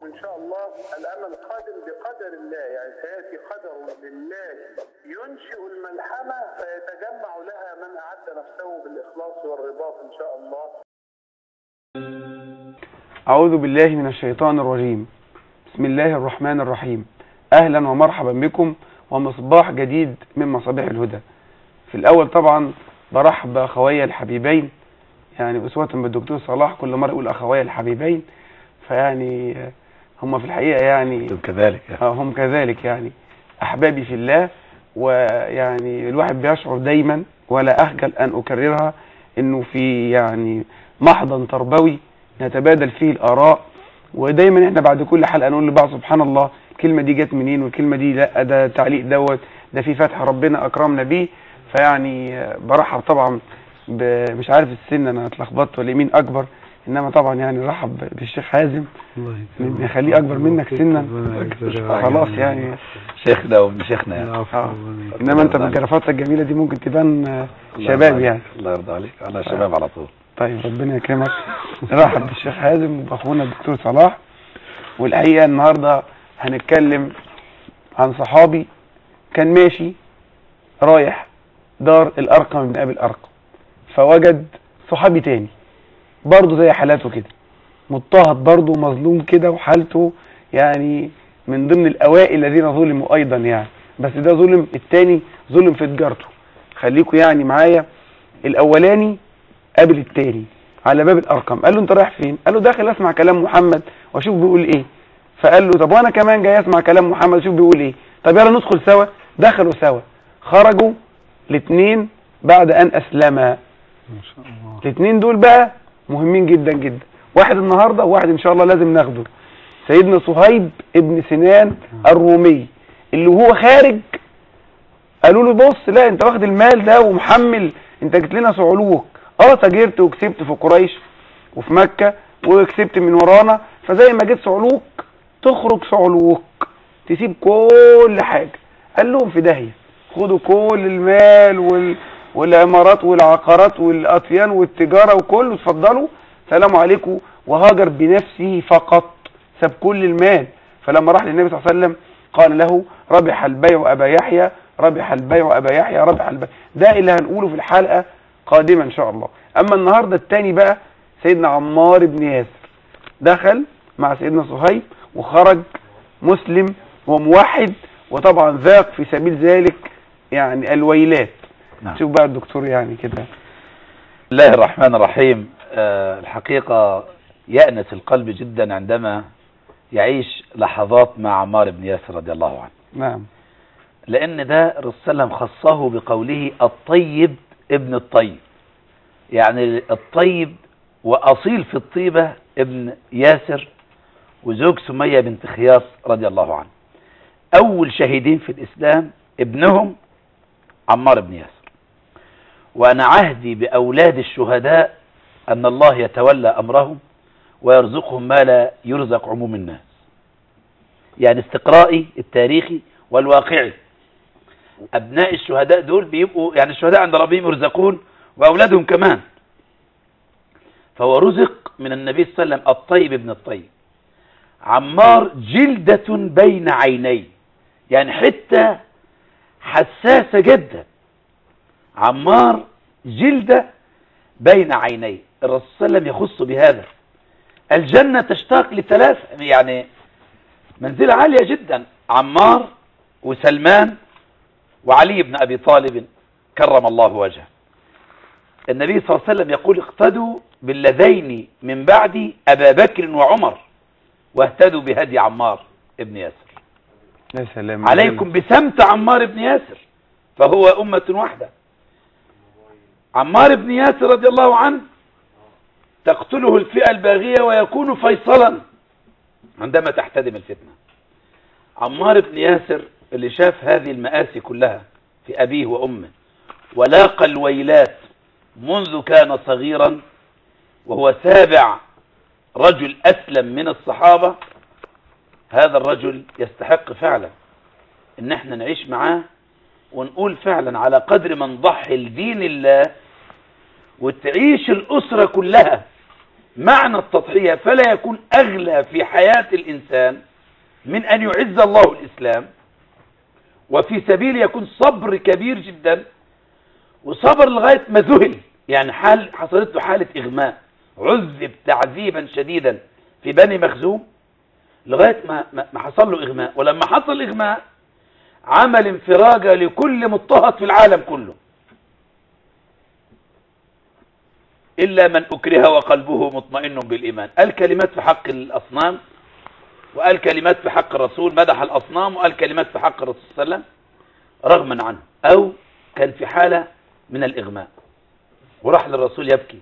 إن شاء الله الأمل قادم بقدر الله يعني سيأتي قدر لله ينشئ الملحمة فيتجمع لها من أعد نفسه بالإخلاص والرباط إن شاء الله أعوذ بالله من الشيطان الرجيم بسم الله الرحمن الرحيم أهلا ومرحبا بكم ومصباح جديد من مصابيح الهدى في الأول طبعا برحب بأخويا الحبيبين يعني أسوة بالدكتور صلاح كل مرة يقول أخويا الحبيبين فيعني آه، هم في الحقيقة يعني كذلك آه، هم كذلك يعني أحبابي في الله ويعني الواحد بيشعر دايما ولا أخجل أن أكررها إنه في يعني محضن تربوي نتبادل فيه الآراء ودايما احنا بعد كل حلقة نقول لبعض سبحان الله الكلمة دي جت منين والكلمة دي لا ده تعليق دوت ده في فتح ربنا أكرمنا بيه فيعني آه، برحب طبعا ب- مش عارف السن أنا اتلخبطت ولا مين أكبر إنما طبعا يعني رحب بالشيخ حازم نخليه أكبر منك سنا خلاص يعني شيخنا وابن شيخنا يعني آه. انما انت بالجرافات الجميله دي ممكن تبان آه، الله شباب يرضى يعني عليك. الله يرضى عليك انا شباب على طول طيب ربنا يكرمك رحب بالشيخ حازم وباخونا الدكتور صلاح والحقيقه النهارده هنتكلم عن صحابي كان ماشي رايح دار الارقم بن ابي الارقم فوجد صحابي تاني برضه زي حالاته كده مضطهد برضه مظلوم كده وحالته يعني من ضمن الاوائل الذين ظلموا ايضا يعني بس ده ظلم التاني ظلم في تجارته خليكوا يعني معايا الاولاني قابل التاني على باب الارقم قال له انت رايح فين قال له داخل اسمع كلام محمد واشوف بيقول ايه فقال له طب وانا كمان جاي اسمع كلام محمد اشوف بيقول ايه طب يلا ندخل سوا دخلوا سوا خرجوا الاثنين بعد ان اسلما الاثنين دول بقى مهمين جدا جدا واحد النهارده وواحد ان شاء الله لازم ناخده سيدنا صهيب ابن سنان الرومي اللي وهو خارج قالوا له بص لا انت واخد المال ده ومحمل انت جيت لنا صعلوك اه تاجرت وكسبت في قريش وفي مكة وكسبت من ورانا فزي ما جيت صعلوك تخرج صعلوك تسيب كل حاجة قال لهم في داهية خدوا كل المال وال... والعمارات والعقارات والأطيان والتجارة وكله اتفضلوا سلام عليكم وهاجر بنفسه فقط ساب كل المال فلما راح للنبي صلى الله عليه وسلم قال له ربح البيع أبا يحيى ربح البيع أبا يحيى ربح البيع ده اللي هنقوله في الحلقة قادمة إن شاء الله أما النهاردة التاني بقى سيدنا عمار بن ياسر دخل مع سيدنا صهيب وخرج مسلم وموحد وطبعا ذاق في سبيل ذلك يعني الويلات نعم. شوف بقى الدكتور يعني كده بسم الله الرحمن الرحيم آه الحقيقة يأنس القلب جدا عندما يعيش لحظات مع عمار بن ياسر رضي الله عنه نعم لأن ده الرسول صلى الله عليه وسلم خصه بقوله الطيب ابن الطيب يعني الطيب وأصيل في الطيبة ابن ياسر وزوج سمية بنت خياص رضي الله عنه أول شهيدين في الإسلام ابنهم عمار بن ياسر وأنا عهدي بأولاد الشهداء أن الله يتولى أمرهم ويرزقهم ما لا يرزق عموم الناس يعني استقرائي التاريخي والواقعي أبناء الشهداء دول بيبقوا يعني الشهداء عند ربهم يرزقون وأولادهم كمان فهو رزق من النبي صلى الله عليه وسلم الطيب ابن الطيب عمار جلدة بين عينيه يعني حتة حساسة جدا عمار جلدة بين عينيه الرسول صلى الله عليه وسلم يخص بهذا الجنة تشتاق لثلاث يعني منزلة عالية جدا عمار وسلمان وعلي بن أبي طالب كرم الله وجهه النبي صلى الله عليه وسلم يقول اقتدوا بالذين من بعدي أبا بكر وعمر واهتدوا بهدي عمار ابن ياسر يا سلام عليكم بسمت عمار بن ياسر فهو أمة واحدة عمار بن ياسر رضي الله عنه تقتله الفئة الباغية ويكون فيصلا عندما تحتدم الفتنة عمار بن ياسر اللي شاف هذه المآسي كلها في أبيه وأمه ولاقى الويلات منذ كان صغيرا وهو سابع رجل أسلم من الصحابة هذا الرجل يستحق فعلا ان احنا نعيش معاه ونقول فعلا على قدر ما نضحي لدين الله وتعيش الأسرة كلها معنى التضحية فلا يكون أغلى في حياة الإنسان من أن يعز الله الإسلام وفي سبيل يكون صبر كبير جدا وصبر لغاية ما ذهل يعني حال حصلت له حالة إغماء عذب تعذيبا شديدا في بني مخزوم لغاية ما, ما ما حصل له إغماء ولما حصل إغماء عمل انفراجة لكل مضطهد في العالم كله إلا من أكره وقلبه مطمئن بالإيمان قال كلمات في حق الأصنام وقال كلمات في حق الرسول مدح الأصنام وقال كلمات في حق الرسول صلى الله عليه وسلم رغما عنه أو كان في حالة من الإغماء وراح للرسول يبكي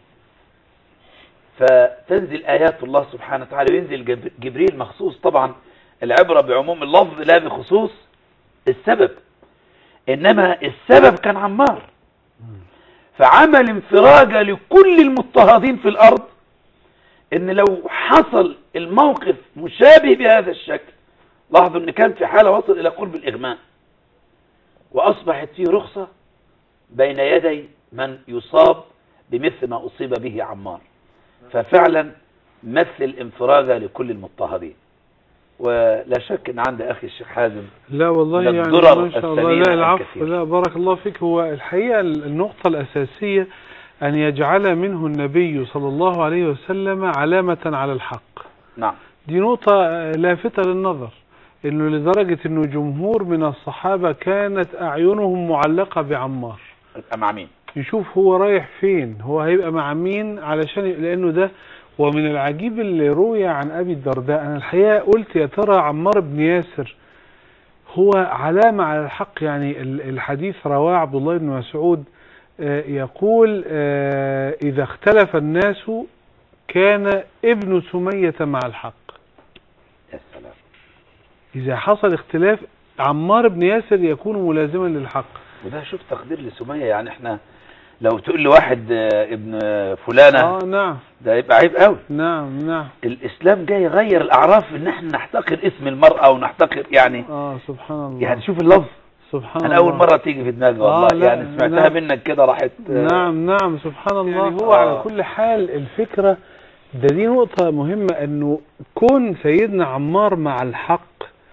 فتنزل آيات الله سبحانه وتعالى وينزل جب- جبريل مخصوص طبعا العبرة بعموم اللفظ لا بخصوص السبب إنما السبب كان عمار فعمل انفراجة لكل المضطهدين في الأرض إن لو حصل الموقف مشابه بهذا الشكل لاحظوا إن كان في حالة وصل إلى قرب الإغماء وأصبحت فيه رخصة بين يدي من يصاب بمثل ما أصيب به عمار ففعلا مثل انفراجة لكل المضطهدين ولا شك ان عند اخي الشيخ حازم لا والله من يعني الضرر ما شاء الله الثمينة لا العفو الكثيرة. لا بارك الله فيك هو الحقيقة النقطة الأساسية أن يجعل منه النبي صلى الله عليه وسلم علامة على الحق نعم دي نقطة آه، لافتة للنظر انه لدرجة انه جمهور من الصحابة كانت اعينهم معلقة بعمار يبقى مع مين يشوف هو رايح فين هو هيبقى مع مين علشان لانه ده ومن العجيب اللي روي عن ابي الدرداء انا الحقيقة قلت يا ترى عمار بن ياسر هو علامة على الحق يعني ال- الحديث رواه عبد الله بن مسعود آه، يقول آه، اذا اختلف الناس كان ابن سمية مع الحق يا سلام إذا حصل اختلاف عمار بن ياسر يكون ملازما للحق وده شوف تقدير لسمية يعني احنا لو تقول لي واحد آه، ابن آه، فلانة اه نعم ده يبقى عيب قوي نعم نعم الاسلام جاي يغير الاعراف ان احنا نحتقر اسم المرأة ونحتقر يعني اه سبحان الله يعني شوف اللفظ سبحان انا الله اول مرة تيجي في دماغي آه، والله لا، يعني سمعتها نعم. منك كده راحت آه، نعم نعم سبحان الله يعني هو آه. على كل حال الفكرة ده دي نقطة مهمة انه كون سيدنا عمار مع الحق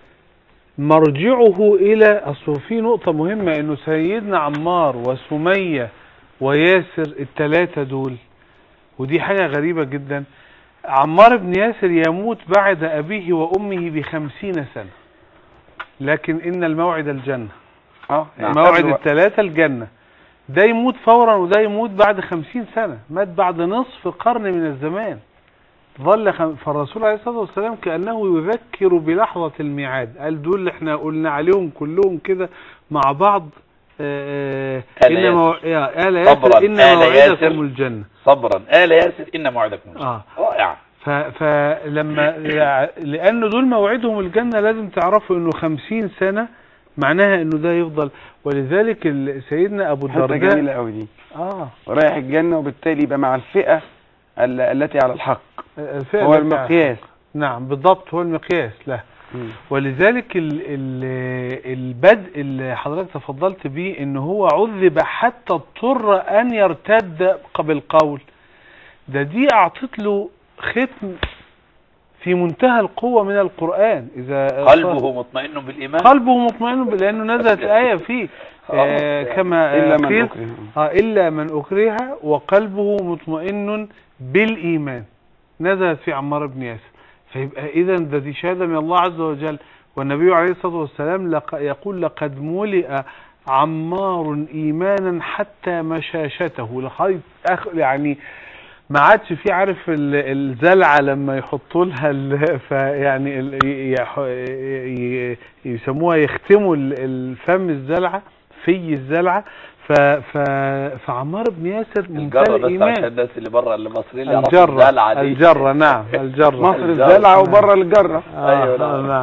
مرجعه الى اصل في نقطة مهمة انه سيدنا عمار وسمية وياسر التلاتة دول ودي حاجة غريبة جدا عمار بن ياسر يموت بعد أبيه وأمه بخمسين سنة لكن إن الموعد الجنة اه نعم. موعد قبل وقت. الثلاثة الجنة ده يموت فورا وده يموت بعد خمسين سنة مات بعد نصف قرن من الزمان ظل خم... فالرسول عليه الصلاة والسلام كأنه يذكر بلحظة الميعاد قال دول اللي احنا قلنا عليهم كلهم كده مع بعض آه، آل إن ياسر. مو... يا آل صبراً، ياسر إن آل موعدكم ياسر. الجنة صبرا آل ياسر إن موعدكم الجنة. آه. رائع ف... فلما لأنه دول موعدهم الجنة لازم تعرفوا إنه خمسين سنة معناها إنه ده يفضل ولذلك ال- سيدنا أبو حته الدرداء جميله قوي دي آه رايح الجنه وبالتالي يبقى مع الفئه ال- التي على الحق الفئة هو التي- المقياس نعم بالضبط هو المقياس له ولذلك ال ال البدء اللي حضرتك تفضلت بيه ان هو عذب حتى اضطر ان يرتد بالقول ده دي اعطت له ختم في منتهى القوة من القرآن اذا قلبه مطمئن بالإيمان قلبه مطمئن لانه نزلت آية فيه آه كما الا آه من قيل اكره آه إلا من أكره وقلبه مطمئن بالإيمان نزلت في عمار بن ياسر فيبقى إذا ده دي شهادة من الله عز وجل والنبي عليه الصلاة والسلام لق يقول لقد ملئ عمار إيمانا حتى مشاشته لغاية أخ يعني ما عادش في عارف ال- الزلعة لما يحطوا لها ال- فيعني ال- يح- ي- يسموها يختموا ال- الفم الزلعة في الزلعة ف ف فعمار بن ياسر الجرة منتهى بس عشان الإيمان الناس اللي بره اللي مصريين اللي يعرفوا الجرة الزلعة دي الجرة نعم الجرة مصر الجرة. الزلعه وبره الجره آه أيوة، آه نعم. نعم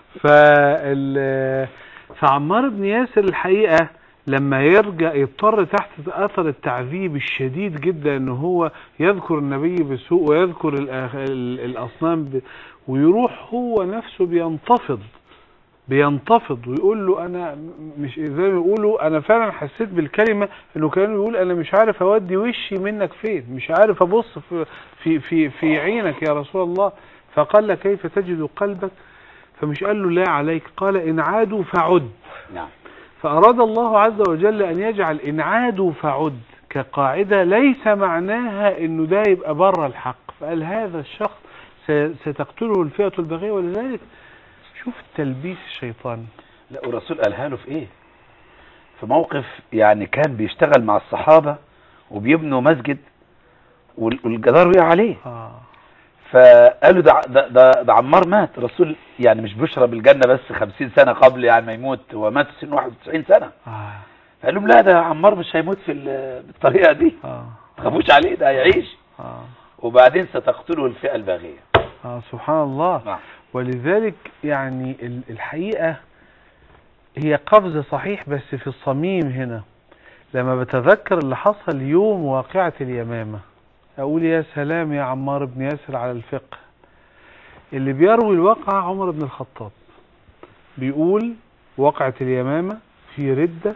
فال فعمار بن ياسر الحقيقة لما يرجع يضطر تحت اثر التعذيب الشديد جدا ان هو يذكر النبي بسوء ويذكر الأخ- ال- الاصنام ب... ويروح هو نفسه بينتفض بينتفض ويقول له انا م- مش زي ما يقولوا انا فعلا حسيت بالكلمه انه كان يقول انا مش عارف اودي وشي منك فين مش عارف ابص في في في, في عينك يا رسول الله فقال له كيف تجد قلبك فمش قال له لا عليك قال ان عادوا فعد نعم فأراد الله عز وجل أن يجعل إن عادوا فعد كقاعدة ليس معناها إنه ده يبقى بره الحق فقال هذا الشخص س- ستقتله الفئة البغية ولذلك شوف تلبيس الشيطان لا والرسول قالها له في ايه في موقف يعني كان بيشتغل مع الصحابة وبيبنوا مسجد وال- والجدار وقع عليه آه. فقالوا ده ده ده, ده عمار مات الرسول يعني مش بيشرب الجنة بس 50 سنة قبل يعني ما يموت هو مات في سن 91 سنة آه. فقال لهم لا ده عمار مش هيموت في ال- بالطريقة دي آه. ما تخافوش عليه ده هيعيش آه. وبعدين ستقتله الفئة الباغية آه. سبحان الله نعم ولذلك يعني ال- الحقيقة هي قفزة صحيح بس في الصميم هنا لما بتذكر اللي حصل يوم واقعة اليمامة أقول يا سلام يا عمار بن ياسر على الفقه اللي بيروي الواقعة عمر بن الخطاب بيقول واقعة اليمامة في ردة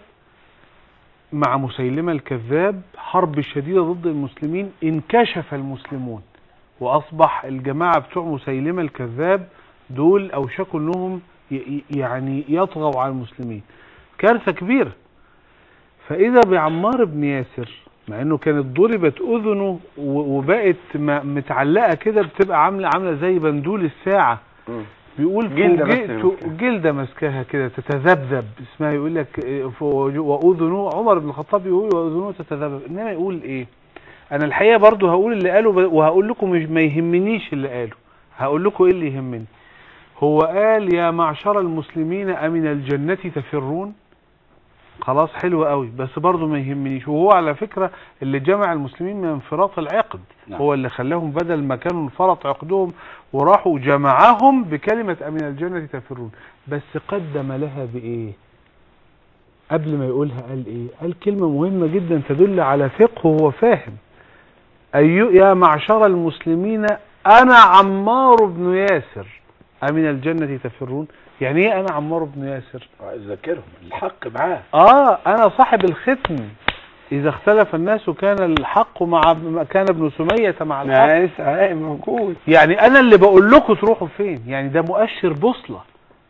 مع مسيلمة الكذاب حرب شديدة ضد المسلمين انكشف المسلمون وأصبح الجماعة بتوع مسيلمة الكذاب دول أوشكوا أنهم ي- ي- يعني يطغوا على المسلمين كارثة كبيرة فإذا بعمار بن ياسر مع انه كانت ضربت اذنه و- وبقت م- متعلقه كده بتبقى عامله عامله زي بندول الساعه بيقول جلدة بس فوجئت- اللي ماسكاها. جلده ماسكاها كده تتذبذب اسمها يقول لك إيه، فوج- واذنه عمر بن الخطاب يقول واذنه تتذبذب انما يقول ايه انا الحقيقه برضو هقول اللي قاله ب- وهقول لكم مش ما يهمنيش اللي قاله هقول لكم ايه اللي يهمني هو قال يا معشر المسلمين امن الجنه تفرون خلاص حلو قوي بس برضه ما يهمنيش وهو على فكرة اللي جمع المسلمين من انفراط العقد نعم. هو اللي خلاهم بدل ما كانوا انفرط عقدهم وراحوا جمعهم بكلمة أمن الجنة تفرون بس قدم لها بإيه قبل ما يقولها قال إيه قال كلمة مهمة جدا تدل على فقه هو فاهم أي يا معشر المسلمين أنا عمار بن ياسر أمن الجنة تفرون يعني إيه أنا عمار بن ياسر ذكرهم الحق معاه اه انا صاحب الختم اذا اختلف الناس كان الحق مع كان ابن سمية مع الحق ناس عاقل موجود يعني انا اللي بقول لكم تروحوا فين يعني ده مؤشر بوصلة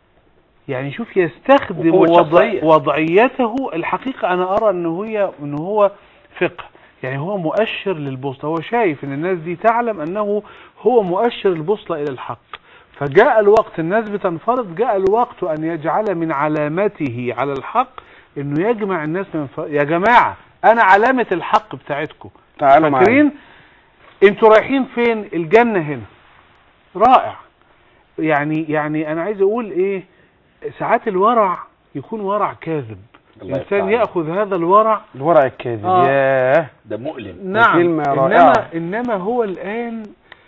يعني شوف يستخدم وقوة وضع شخصية. وضعيته الحقيقة انا ارى ان هي ان هو فقه يعني هو مؤشر للبوصلة هو شايف ان الناس دي تعلم انه هو مؤشر البوصلة الى الحق فجاء الوقت الناس بتنفرض جاء الوقت ان يجعل من علامته على الحق انه يجمع الناس من ف... يا جماعة انا علامة الحق بتاعتكم تعالوا معايا فاكرين انتوا رايحين فين الجنة هنا رائع يعني يعني انا عايز اقول ايه ساعات الورع يكون ورع كاذب الله يفتح الانسان عليك. ياخذ هذا الورع الورع الكاذب آه. ياه ده مؤلم نعم كلمة انما رائعة. انما هو الان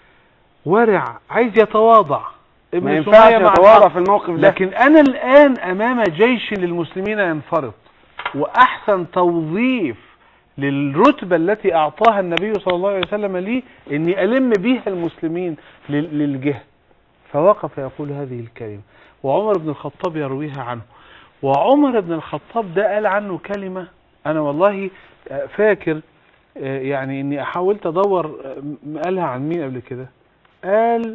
ورع عايز يتواضع ما ابن ينفعش سمية مع يتواضع الحق. في الموقف ده لكن انا الان امام جيش للمسلمين ينفرط واحسن توظيف للرتبة التي اعطاها النبي صلى الله عليه وسلم لي اني الم بها المسلمين لل- للجهة فوقف يقول هذه الكلمة وعمر بن الخطاب يرويها عنه وعمر بن الخطاب ده قال عنه كلمة انا والله آه، فاكر آه، يعني اني حاولت ادور آه، م- قالها عن مين قبل كده قال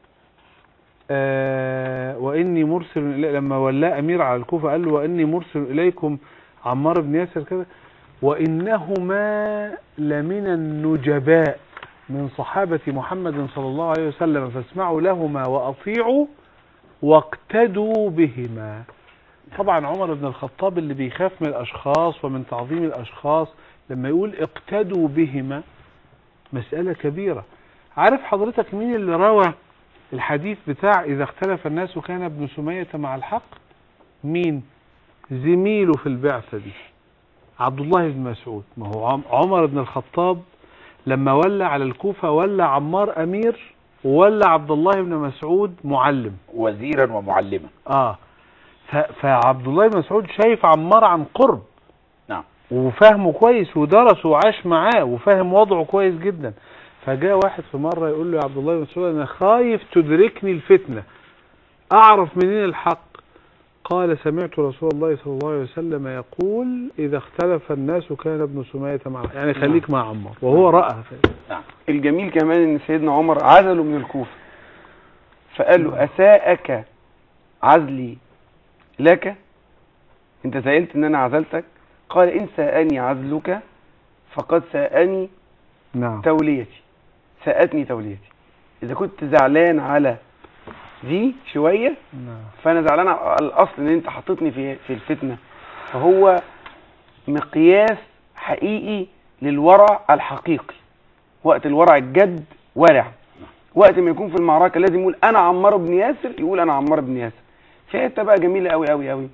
آه واني مرسل إلي لما ولاه امير على الكوفه قال له واني مرسل اليكم عمار بن ياسر كده وانهما لمن النجباء من صحابه محمد صلى الله عليه وسلم فاسمعوا لهما واطيعوا واقتدوا بهما طبعا عمر بن الخطاب اللي بيخاف من الاشخاص ومن تعظيم الاشخاص لما يقول اقتدوا بهما مسألة كبيرة عارف حضرتك مين اللي روى الحديث بتاع إذا اختلف الناس كان ابن سمية مع الحق مين زميله في البعثة دي عبد الله بن مسعود ما هو عم- عمر بن الخطاب لما ولى على الكوفة ولى عمار أمير وولى عبد الله بن مسعود معلم وزيرا ومعلما اه ف- فعبد الله بن مسعود شايف عمار عن قرب نعم وفهمه كويس ودرسه وعاش معاه وفاهم وضعه كويس جدا فجاء واحد في مرة يقول له يا عبد الله بن مسعود انا خايف تدركني الفتنة اعرف منين الحق قال سمعت رسول الله صلى الله عليه وسلم يقول إذا اختلف الناس كان ابن سمية معه يعني خليك مع عمار وهو رأى نعم الجميل كمان ان سيدنا عمر عزله من الكوفة فقال له اساءك عزلي لك انت سألت ان انا عزلتك قال ان ساءني عزلك فقد ساءني نعم توليتي ساءتني توليتي اذا كنت زعلان على دي شوية نعم فانا زعلان على الاصل ان انت حطيتني في في الفتنة فهو مقياس حقيقي للورع الحقيقي وقت الورع الجد ورع وقت ما يكون في المعركة لازم يقول انا عمار بن ياسر يقول انا عمار بن ياسر في حته بقى جميلة قوي قوي قوي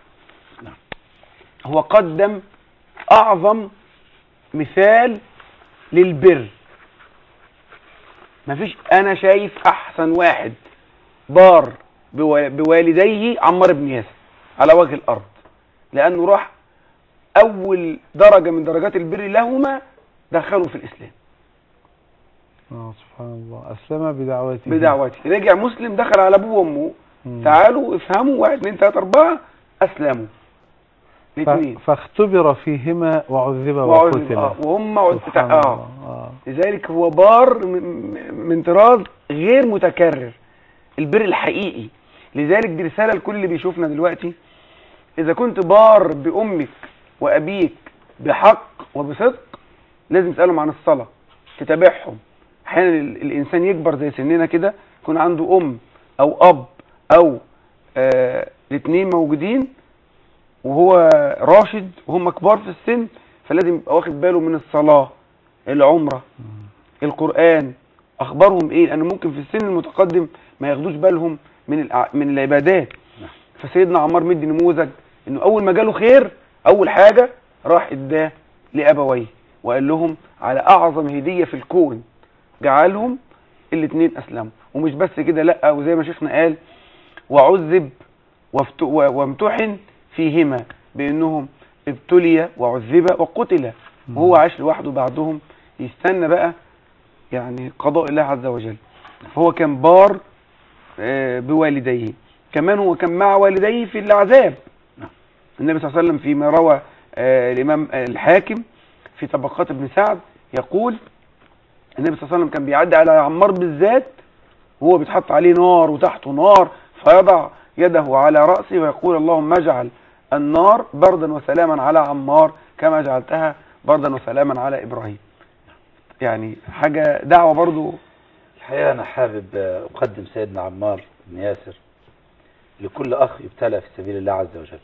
هو قدم اعظم مثال للبر مفيش انا شايف احسن واحد بار بوا- بوالديه عمار بن ياسر على وجه الارض لانه راح اول درجة من درجات البر لهما دخلوا في الاسلام آه سبحان الله أسلم بدعوته بدعوته رجع مسلم دخل على ابوه وامه مم. تعالوا افهموا واحد اتنين تلاته اربعه اسلموا ف- الاثنين فاختبر فيهما وعذب وعذب- وقتل آه، وهم عذب- سبحان اه الله. آه. لذلك هو بار م- م- من طراز غير متكرر البر الحقيقي لذلك دي رسالة لكل اللي بيشوفنا دلوقتي إذا كنت بار بأمك وأبيك بحق وبصدق لازم تسألهم عن الصلاة تتابعهم أحيانا ال- الإنسان يكبر زي سننا كده يكون عنده أم أو أب أو آه الاثنين موجودين وهو راشد وهم كبار في السن فلازم يبقى واخد باله من الصلاة العمرة القرآن أخبارهم إيه لأن ممكن في السن المتقدم ما ياخدوش بالهم من الع... من العبادات فسيدنا عمار مدي نموذج إنه أول ما جاله خير أول حاجة راح إداه لأبويه وقال لهم على أعظم هدية في الكون جعلهم الاثنين أسلموا ومش بس كده لأ وزي ما شيخنا قال وعذب وافت- و- وامتحن فيهما بأنهم ابتلي وعذب وقتل وهو عاش لوحده بعدهم يستنى بقى يعني قضاء الله عز وجل هو كان بار آه، بوالديه كمان هو كان مع والديه في العذاب نعم. النبي صلى الله عليه وسلم فيما روى آه، الإمام آه، الحاكم في طبقات ابن سعد يقول النبي صلى الله عليه وسلم كان بيعدي على عمار بالذات وهو بيتحط عليه نار وتحته نار فيضع يده على رأسه ويقول اللهم اجعل النار بردا وسلاما على عمار كما جعلتها بردا وسلاما على إبراهيم يعني حاجة دعوة برضو الحقيقة أنا حابب آه، أقدم سيدنا عمار بن ياسر لكل أخ يبتلى في سبيل الله عز وجل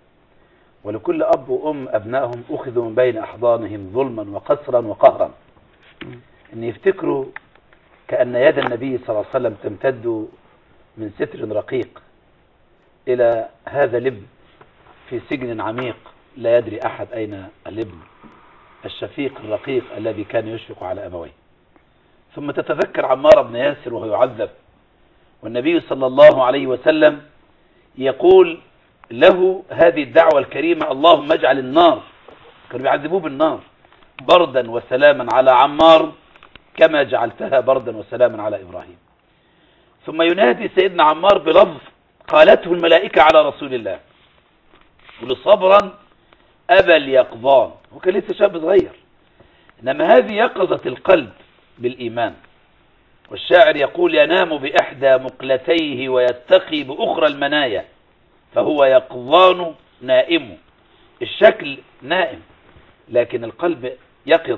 ولكل أب وأم أبنائهم أخذوا من بين أحضانهم ظلما وقسرا وقهرا أن يفتكروا كأن يد النبي صلى الله عليه وسلم تمتد من ستر رقيق إلى هذا الابن في سجن عميق لا يدري أحد أين الابن الشفيق الرقيق الذي كان يشفق على أبويه ثم تتذكر عمار بن ياسر وهو يعذب والنبي صلى الله عليه وسلم يقول له هذه الدعوة الكريمة اللهم اجعل النار كانوا بيعذبوه بالنار بردا وسلاما على عمار كما جعلتها بردا وسلاما على إبراهيم ثم ينادي سيدنا عمار بلفظ قالته الملائكة على رسول الله يقول صبرا أبا اليقظان هو كان لسه شاب صغير إنما هذه يقظة القلب بالإيمان والشاعر يقول ينام بإحدى مقلتيه ويتقي بأخرى المنايا فهو يقظان نائم الشكل نائم لكن القلب يقظ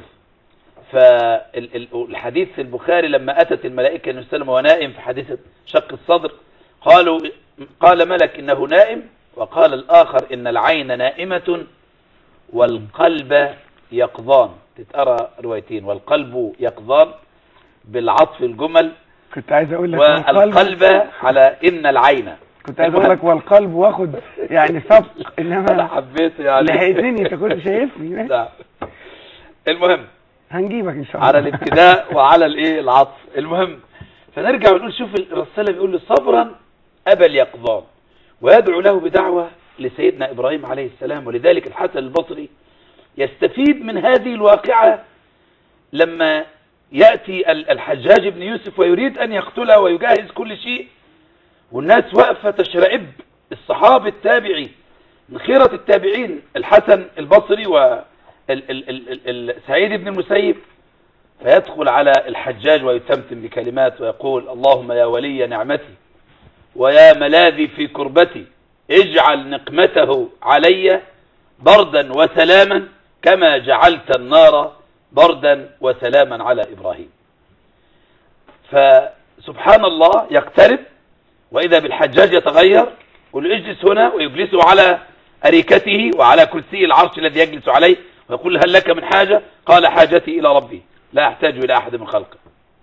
فالحديث في البخاري لما أتت الملائكة النبي صلى الله عليه وسلم ونائم في حديث شق الصدر قالوا قال ملك إنه نائم وقال الآخر إن العين نائمة والقلب يقظان تتأرى روايتين والقلب يقظان بالعطف الجمل كنت عايز اقول لك والقلب على إن العين كنت عايز اقول لك والقلب واخد يعني سبق أنا انما حبيت يعني لحقتني انت كنت شايفني لا. المهم هنجيبك ان شاء الله على الابتداء وعلى الايه العطف المهم فنرجع ونقول شوف الرسالة بيقول له صبرا أبا اليقظان ويدعو له بدعوة لسيدنا إبراهيم عليه السلام ولذلك الحسن البصري يستفيد من هذه الواقعة لما يأتي ال- الحجاج بن يوسف ويريد أن يقتله ويجهز كل شيء والناس واقفة تشرعب الصحابي التابعي من خيرة التابعين الحسن البصري وسعيد بن المسيب فيدخل على الحجاج ويتمتم بكلمات ويقول اللهم يا ولي نعمتي ويا ملاذي في كربتي اجعل نقمته علي بردا وسلاما كما جعلت النار بردا وسلاما على إبراهيم فسبحان الله يقترب وإذا بالحجاج يتغير يقول له اجلس هنا ويجلسه على أريكته وعلى كرسي العرش الذي يجلس عليه ويقول هل لك من حاجة قال حاجتي إلى ربي لا أحتاج إلى أحد من خلقه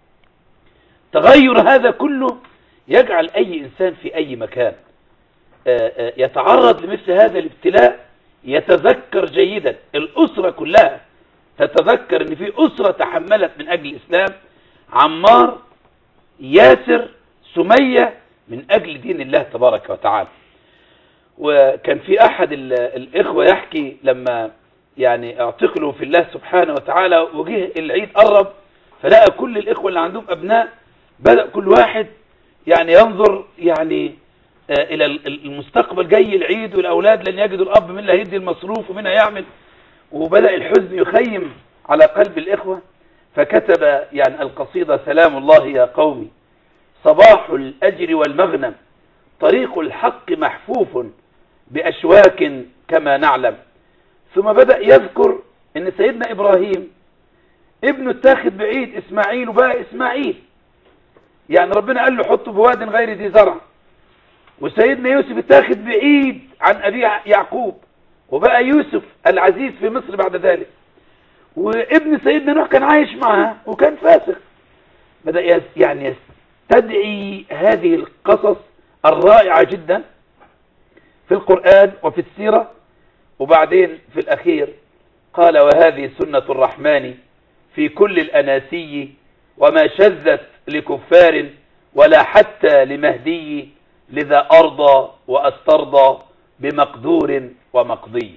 تغير هذا كله يجعل أي إنسان في أي مكان آه، آه، يتعرض لمثل هذا الابتلاء يتذكر جيدا الأسرة كلها تتذكر ان في أسرة تحملت من أجل الإسلام عمار ياسر سمية من أجل دين الله تبارك وتعالى وكان في أحد ال- الإخوة يحكي لما يعني اعتقلوا في الله سبحانه وتعالى وجه العيد قرب فلقى كل الإخوة اللي عندهم أبناء بدأ كل واحد يعني ينظر يعني آه، إلى ال- ال- المستقبل جاي العيد والأولاد لن يجدوا الأب من اللي هيدي المصروف ومن هيعمل وبدأ الحزن يخيم على قلب الإخوة فكتب يعني القصيدة سلام الله يا قومي صباح الأجر والمغنم طريق الحق محفوف بأشواك كما نعلم ثم بدأ يذكر ان سيدنا إبراهيم ابنه اتاخد بعيد إسماعيل وبقى إسماعيل يعني ربنا قال له حطه في واد غير ذي زرع وسيدنا يوسف اتاخد بعيد عن أبيه يعقوب وبقى يوسف العزيز في مصر بعد ذلك وابن سيدنا نوح كان عايش معها وكان فاسق بدأ يس يعني يستدعي هذه القصص الرائعة جدا في القرآن وفي السيرة وبعدين في الأخير قال وهذه سنة الرحمن في كل الأناسي وما شذت لكفار ولا حتى لمهدي لذا أرضى وأسترضى بمقدور ومقضي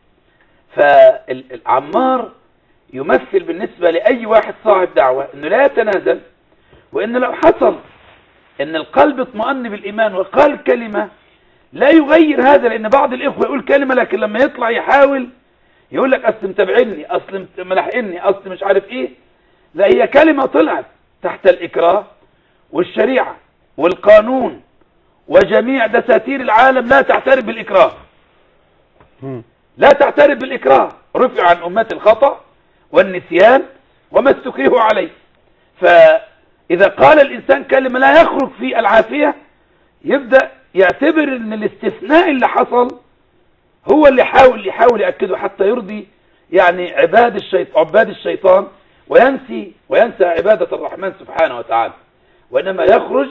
فالعمار يمثل بالنسبة لأي واحد صاحب دعوة أنه لا يتنازل وأنه لو حصل أن القلب اطمأن بالإيمان وقال كلمة لا يغير هذا لأن بعض الإخوة يقول كلمة لكن لما يطلع يحاول يقول لك أصل متابعني أصل ملحقني أصل مش عارف إيه لا هي كلمة طلعت تحت الإكراه والشريعة والقانون وجميع دساتير العالم لا تعترف بالإكراه مم. لا تعترف بالإكراه رفع عن أمة الخطأ والنسيان وما استكرهوا عليه فإذا قال الإنسان كلمة لا يخرج في العافية يبدأ يعتبر أن الاستثناء اللي حصل هو اللي حاول يحاول يأكده حتى يرضي يعني عباد الشيطان عباد الشيطان وينسي وينسى عبادة الرحمن سبحانه وتعالى وإنما يخرج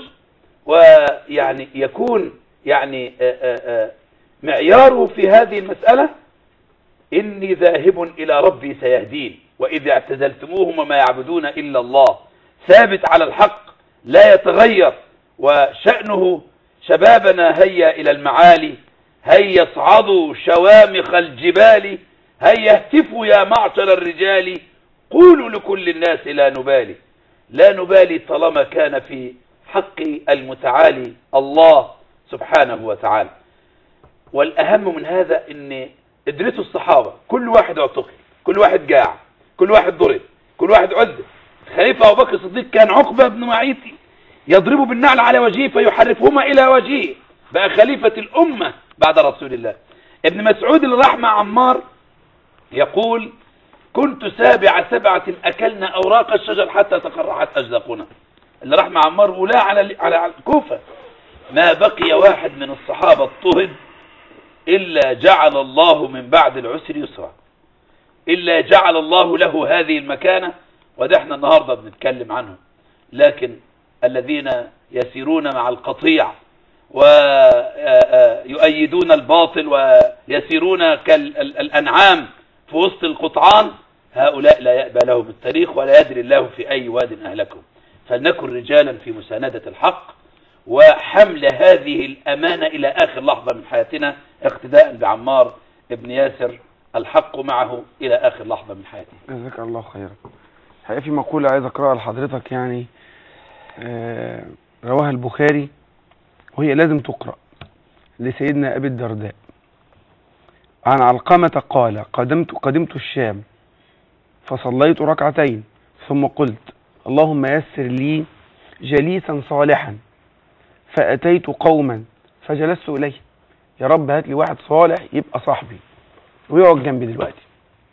ويعني يكون يعني آآ آآ معياره في هذه المسألة إني ذاهب إلى ربي سيهدين وإذا اعتزلتموهم وما يعبدون إلا الله ثابت على الحق لا يتغير وشأنه شبابنا هيا إلى المعالي هيا اصعدوا شوامخ الجبال هيا اهتفوا يا معشر الرجال قولوا لكل الناس لا نبالي لا نبالي طالما كان في حق المتعالي الله سبحانه وتعالى والأهم من هذا ان ادرسوا الصحابة كل واحد اعتقل كل واحد جاع كل واحد ضرب كل واحد عذب خليفة أبو بكر الصديق كان عقبة بن معيطي يضربه بالنعل على وجهه فيحرفهما إلى وجهه بقى خليفة الأمة بعد رسول الله ابن مسعود اللي راح مع عمار يقول كنت سابع سبعة أكلنا أوراق الشجر حتى تقرحت أجزاقنا اللي راح مع عمار ولا على على الكوفة ما بقي واحد من الصحابة اضطهد إلا جعل الله من بعد العسر يسرا إلا جعل الله له هذه المكانة وده احنا النهاردة بنتكلم عنه لكن الذين يسيرون مع القطيع ويؤيدون الباطل ويسيرون كالأنعام في وسط القطعان هؤلاء لا يأبى لهم التاريخ ولا يدري الله في أي واد أهلكم فلنكن رجالا في مساندة الحق وحمل هذه الأمانة إلى آخر لحظة من حياتنا اقتداء بعمار ابن ياسر الحق معه إلى آخر لحظة من حياته جزاك الله خيرا حقيقة في مقولة عايز أقرأها لحضرتك يعني آه، رواها البخاري وهي لازم تقرأ لسيدنا أبي الدرداء عن علقمة قال قدمت قدمت الشام فصليت ركعتين ثم قلت اللهم يسر لي جليسا صالحا فأتيت قوما فجلست إليه يا رب هات لي واحد صالح يبقى صاحبي ويقعد جنبي دلوقتي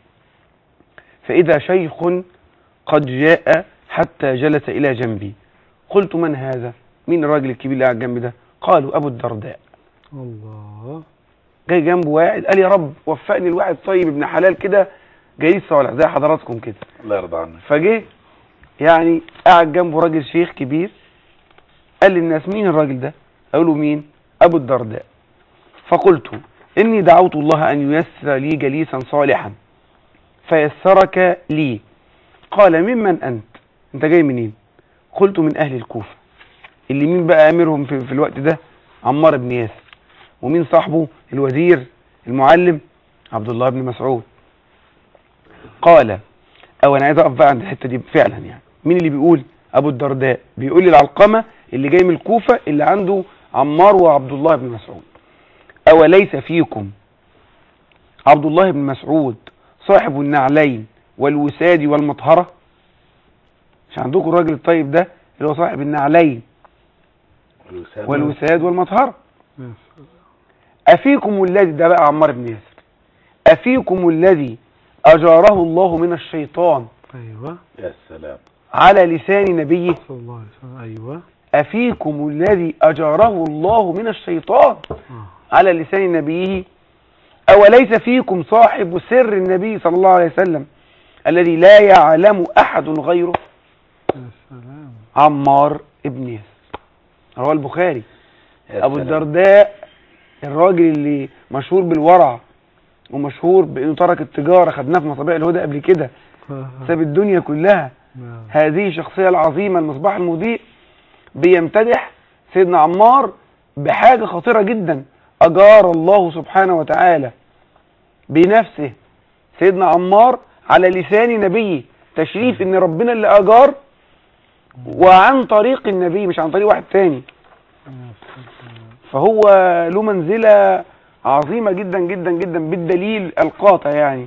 فإذا شيخ قد جاء حتى جلس إلى جنبي قلت من هذا مين الراجل الكبير اللي قاعد جنبي ده قالوا أبو الدرداء الله جاي جنبه واحد قال يا رب وفقني الواحد طيب ابن حلال كده جاي صالح زي حضراتكم كده الله يرضى عنك فجه يعني قاعد جنبه راجل شيخ كبير قال للناس مين الراجل ده قالوا مين ابو الدرداء فقلت اني دعوت الله ان ييسر لي جليسا صالحا فيسرك لي قال ممن انت انت جاي منين قلت من اهل الكوفه اللي مين بقى امرهم في, في الوقت ده عمار بن ياسر ومين صاحبه الوزير المعلم عبد الله بن مسعود قال او انا عايز اقف بقى عند الحته دي فعلا يعني مين اللي بيقول ابو الدرداء بيقول لي العلقمه اللي جاي من الكوفه اللي عنده عمار وعبد الله بن مسعود اوليس فيكم عبد الله بن مسعود صاحب النعلين والوساد والمطهره مش عندكم الراجل الطيب ده اللي هو صاحب النعلين والوساد والمطهره افيكم الذي ده بقى عمار بن ياسر افيكم الذي اجاره الله من الشيطان ايوه يا سلام على لسان نبيه صلى الله عليه وسلم ايوه أفيكم الذي أجاره الله من الشيطان آه. على لسان نبيه أوليس فيكم صاحب سر النبي صلى الله عليه وسلم الذي لا يعلم أحد غيره يا سلام عمار ابن ياسر رواه البخاري يا أبو سلام. الدرداء الراجل اللي مشهور بالورع ومشهور بأنه ترك التجارة خدناه في مصابيح الهدى قبل كده آه. ساب الدنيا كلها نعم. هذه الشخصية العظيمة المصباح المضيء بيمتدح سيدنا عمار بحاجة خطيرة جدا أجار الله سبحانه وتعالى بنفسه سيدنا عمار على لسان نبيه تشريف ان ربنا اللي أجار وعن طريق النبي مش عن طريق واحد تاني فهو له منزلة عظيمة جدا جدا جدا بالدليل القاطع يعني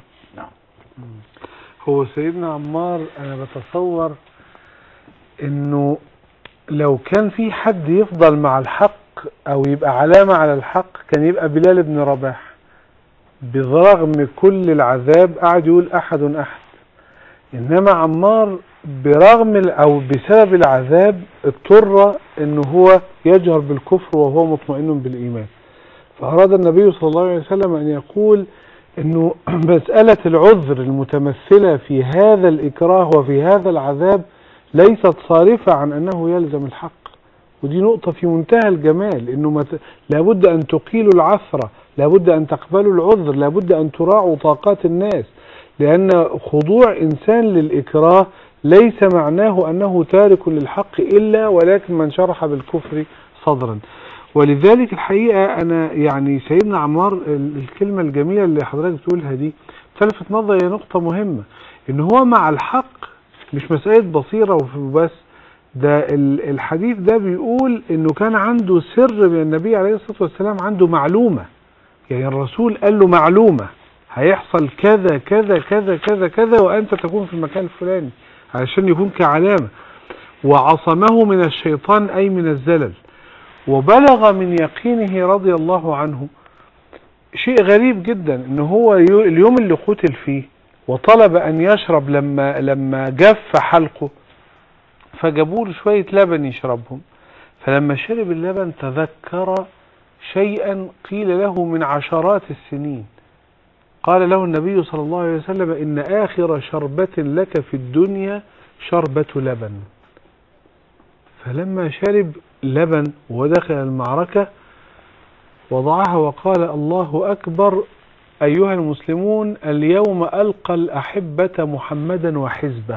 هو سيدنا عمار انا بتصور انه لو كان في حد يفضل مع الحق او يبقى علامة على الحق كان يبقى بلال بن رباح برغم كل العذاب قعد يقول احد احد انما عمار برغم ال- او بسبب العذاب اضطر انه هو يجهر بالكفر وهو مطمئن بالايمان فاراد النبي صلى الله عليه وسلم ان يقول انه مسألة العذر المتمثلة في هذا الاكراه وفي هذا العذاب ليست صارفة عن انه يلزم الحق ودي نقطة في منتهى الجمال انه مت... لابد ان تقيلوا العثرة لابد ان تقبلوا العذر لابد ان تراعوا طاقات الناس لان خضوع انسان للاكراه ليس معناه انه تارك للحق الا ولكن من شرح بالكفر صدرا ولذلك الحقيقة أنا يعني سيدنا عمار ال- الكلمة الجميلة اللي حضرتك بتقولها دي تلفت نظري هي نقطة مهمة إن هو مع الحق مش مسألة بصيرة وبس ده ال- الحديث ده بيقول إنه كان عنده سر من النبي عليه الصلاة والسلام عنده معلومة يعني الرسول قال له معلومة هيحصل كذا كذا كذا كذا كذا وأنت تكون في المكان الفلاني علشان يكون كعلامة وعصمه من الشيطان أي من الزلل وبلغ من يقينه رضي الله عنه شيء غريب جدا ان هو يو- اليوم اللي قتل فيه وطلب ان يشرب لما لما جف حلقه فجابوا له شويه لبن يشربهم فلما شرب اللبن تذكر شيئا قيل له من عشرات السنين قال له النبي صلى الله عليه وسلم ان اخر شربة لك في الدنيا شربة لبن فلما شرب لبن ودخل المعركة وضعها وقال الله أكبر أيها المسلمون اليوم ألقى الأحبة محمدا وحزبه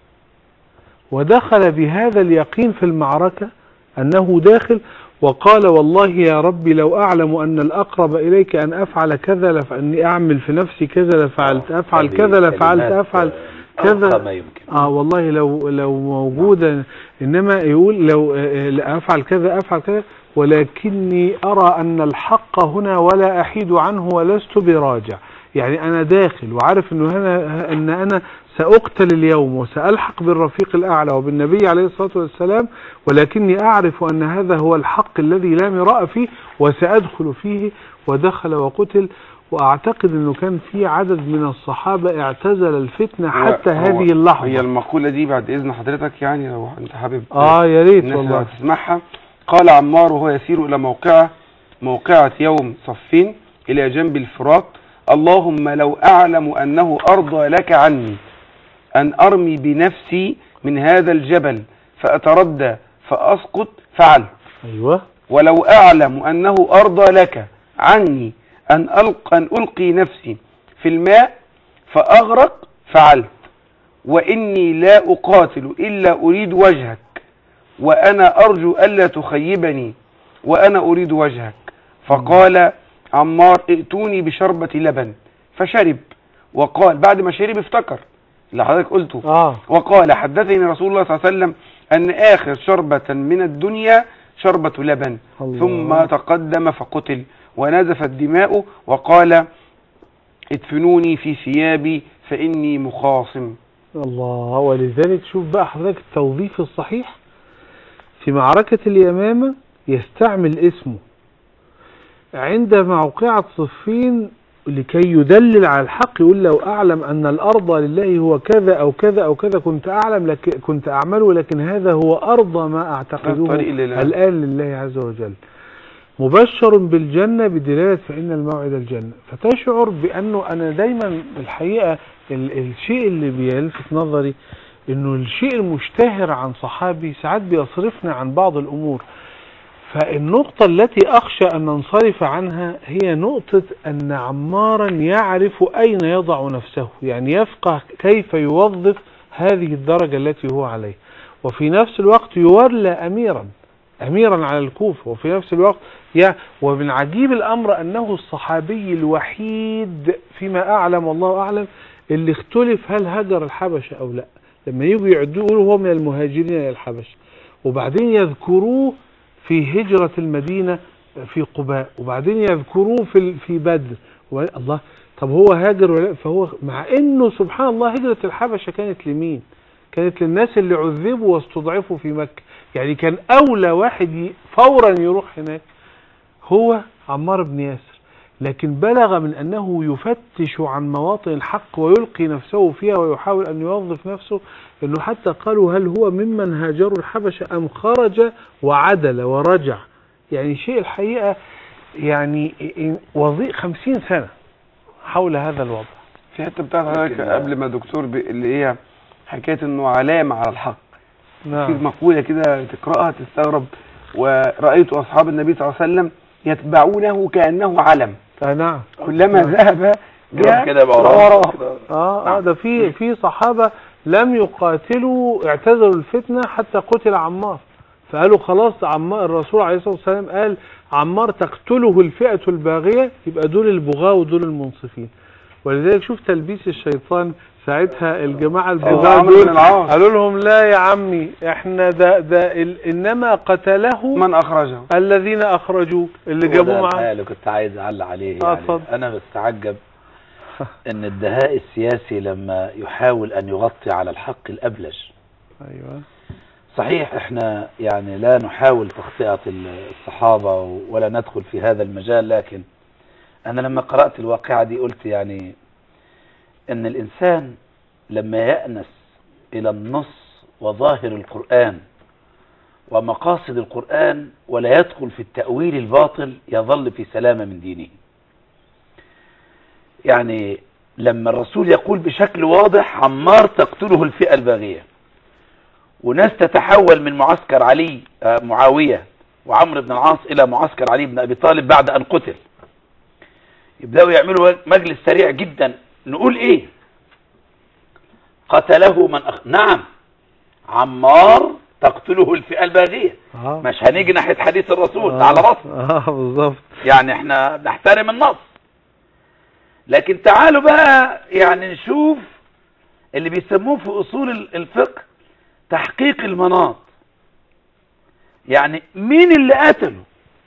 ودخل بهذا اليقين في المعركة أنه داخل وقال والله يا ربي لو أعلم أن الأقرب إليك أن أفعل كذا لفأني أعمل في نفسي كذا لفعلت أفعل هذه كذا لفعلت كلمات، أفعل آه، كذا أرقى ما يمكن اه والله لو لو موجوده انما يقول لو آه، آه، افعل كذا افعل كذا ولكني أرى أن الحق هنا ولا أحيد عنه ولست براجع يعني أنا داخل وعارف أنه هنا أن أنا سأقتل اليوم وسألحق بالرفيق الأعلى وبالنبي عليه الصلاة والسلام ولكني أعرف أن هذا هو الحق الذي لا مراء فيه وسأدخل فيه ودخل وقتل وأعتقد أنه كان في عدد من الصحابة اعتزل الفتنة حتى هو- هذه هي اللحظة المقولة دي بعد إذن حضرتك يعني لو أنت حابب آه يا ريت الناس والله اللي تسمعها قال عمار وهو يسير إلى موقعه موقعة يوم صفين إلى جنب الفرات اللهم لو أعلم أنه أرضى لك عني أن أرمي بنفسي من هذا الجبل فأتردى فأسقط فعلت أيوة ولو أعلم أنه أرضى لك عني أن ألقى, أن ألقي نفسي في الماء فأغرق فعلت وإني لا أقاتل إلا أريد وجهك وأنا أرجو ألا تخيبني وأنا أريد وجهك فقال عمار ائتوني بشربة لبن فشرب وقال بعد ما شرب افتكر اللي حضرتك قلته آه وقال حدثني رسول الله صلى الله عليه وسلم أن آخر شربة من الدنيا شربة لبن الله. ثم تقدم فقتل ونزفت دماؤه وقال ادفنوني في ثيابي فإني مخاصم الله ولذلك شوف بقى حضرتك التوظيف الصحيح في معركة اليمامة يستعمل اسمه عند موقعة صفين لكي يدلل على الحق يقول لو أعلم أن الأرض لله هو كذا أو كذا أو كذا كنت أعلم لك كنت أعمله لكن هذا هو أرضى ما أعتقده الطريق لله. الآن لله عز وجل مبشر بالجنة بدلالة فإن الموعد الجنة فتشعر بأنه أنا دايما الحقيقة ال- الشيء اللي بيلفت نظري انه الشيء المشتهر عن صحابي ساعات بيصرفنا عن بعض الامور فالنقطة التي اخشى ان ننصرف عنها هي نقطة ان عمارا يعرف اين يضع نفسه يعني يفقه كيف يوظف هذه الدرجة التي هو عليه وفي نفس الوقت يولى اميرا اميرا على الكوفة وفي نفس الوقت يا ومن عجيب الامر انه الصحابي الوحيد فيما اعلم والله اعلم اللي اختلف هل هجر الحبشة او لا لما يجوا يعدوه يقولوا هو من المهاجرين الى الحبشة وبعدين يذكروه في هجرة المدينة في قباء وبعدين يذكروه في في بدر و- الله طب هو هاجر ولا فهو مع انه سبحان الله هجرة الحبشة كانت لمين كانت للناس اللي عذبوا واستضعفوا في مكة يعني كان اولى واحد ي- فورا يروح هناك هو عمار بن ياسر لكن بلغ من أنه يفتش عن مواطن الحق ويلقي نفسه فيها ويحاول أن يوظف نفسه أنه حتى قالوا هل هو ممن هاجروا الحبشة أم خرج وعدل ورجع يعني شيء الحقيقة يعني وظيء خمسين سنة حول هذا الوضع في حتة بتاعت حضرتك قبل ما دكتور ب... اللي هي حكاية انه علامة على الحق في نعم مقولة كده تقرأها تستغرب ورأيت أصحاب النبي صلى الله عليه وسلم يتبعونه كأنه علم آه نعم كلما ذهب جاء كده يبقى وراه. وراه اه اه ده في في صحابة لم يقاتلوا اعتذروا الفتنة حتى قتل عمار فقالوا خلاص عمار الرسول عليه الصلاة والسلام قال عمار تقتله الفئة الباغية يبقى دول البغاة ودول المنصفين ولذلك شوف تلبيس الشيطان ساعتها الجماعة البغاة عمرو بن دول العاص. قالوا لهم لا يا عمي احنا ده ده ال- انما قتله من أخرجه الذين اخرجوه اللي هو جابوه ده معاه الحقيقة اللي كنت عايز اعلق عليه آه، يعني اتفضل. انا بستعجب ان الدهاء السياسي لما يحاول ان يغطي على الحق الابلج ايوه صحيح احنا يعني لا نحاول تخطئة الصحابة ولا ندخل في هذا المجال لكن انا لما قرأت الواقعة دي قلت يعني ان الانسان لما يأنس الى النص وظاهر القرآن ومقاصد القرآن ولا يدخل في التأويل الباطل يظل في سلامة من دينه يعني لما الرسول يقول بشكل واضح عمار تقتله الفئة الباغية وناس تتحول من معسكر علي آه، معاوية وعمرو بن العاص إلى معسكر علي بن أبي طالب بعد أن قتل يبدأوا يعملوا مجلس سريع جدا نقول إيه قتله من أخ... نعم عمار تقتله الفئة الباغية اه مش هنيجي ناحية حديث الرسول آه. على راسنا اه بالظبط يعني احنا نحترم النص لكن تعالوا بقى يعني نشوف اللي بيسموه في اصول ال- الفقه تحقيق المناط يعني مين اللي قتله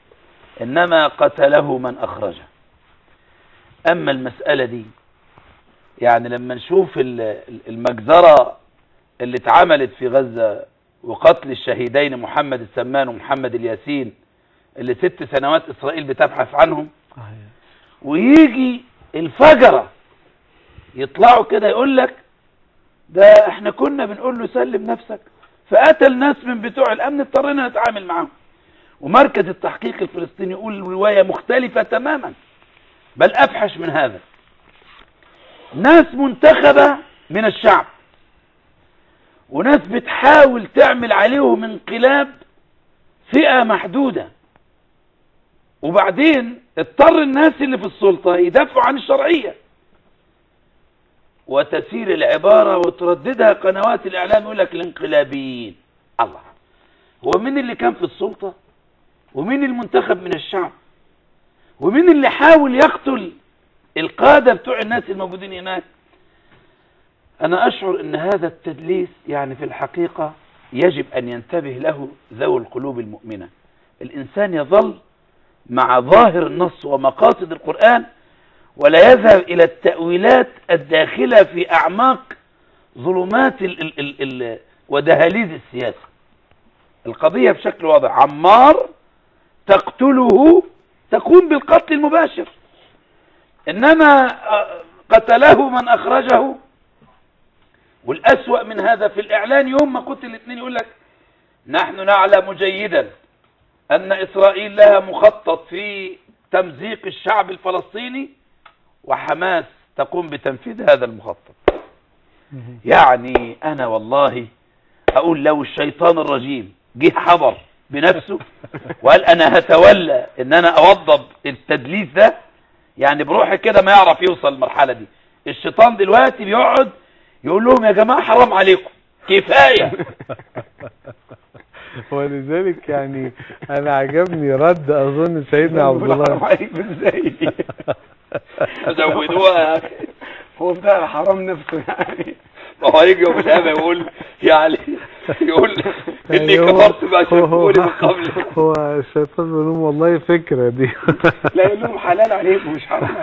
إنما قتله من أخرجه أما المسألة دي يعني لما نشوف ال- المجزرة اللي اتعملت في غزة وقتل الشهيدين محمد السمان ومحمد الياسين اللي ست سنوات إسرائيل بتبحث عنهم ويجي الفجرة يطلعوا كده يقول لك ده احنا كنا بنقول له سلم نفسك فقتل ناس من بتوع الامن اضطرينا نتعامل معاهم ومركز التحقيق الفلسطيني يقول رواية مختلفة تماما بل افحش من هذا ناس منتخبة من الشعب وناس بتحاول تعمل عليهم انقلاب فئة محدودة وبعدين اضطر الناس اللي في السلطة يدافعوا عن الشرعية وتسير العبارة وترددها قنوات الإعلام يقول لك الانقلابيين الله هو مين اللي كان في السلطة ومين المنتخب من الشعب ومين اللي حاول يقتل القادة بتوع الناس الموجودين هناك أنا أشعر أن هذا التدليس يعني في الحقيقة يجب أن ينتبه له ذوي القلوب المؤمنة الإنسان يظل مع ظاهر النص ومقاصد القرآن ولا يذهب إلى التأويلات الداخلة في أعماق ظلمات ال ال ال ال ودهاليز السياسة القضية بشكل واضح عمار تقتله تقوم بالقتل المباشر إنما آه، قتله من أخرجه والأسوأ من هذا في الإعلان يوم ما قتل الاثنين يقول لك نحن نعلم جيدا أن إسرائيل لها مخطط في تمزيق الشعب الفلسطيني وحماس تقوم بتنفيذ هذا المخطط يعني أنا والله أقول لو الشيطان الرجيم جه حضر بنفسه وقال أنا هتولى إن أنا أوضب التدليس ده يعني بروحي كده ما يعرف يوصل المرحلة دي الشيطان دلوقتي بيقعد يقول لهم يا جماعة حرام عليكم كفاية ولذلك يعني انا عجبني رد اظن سيدنا عبد حرام الله عليك ازاي زودوها يا أخي هو بتاع الحرام نفسه يعني ما هو هيجي يوم القيامة يقول يعني يقول إني يعني هو- كفرت ما هو- شركوني من قبل هو الشيطان بيقول لهم والله فكرة دي لا يقول لهم حلال عليكم مش حرام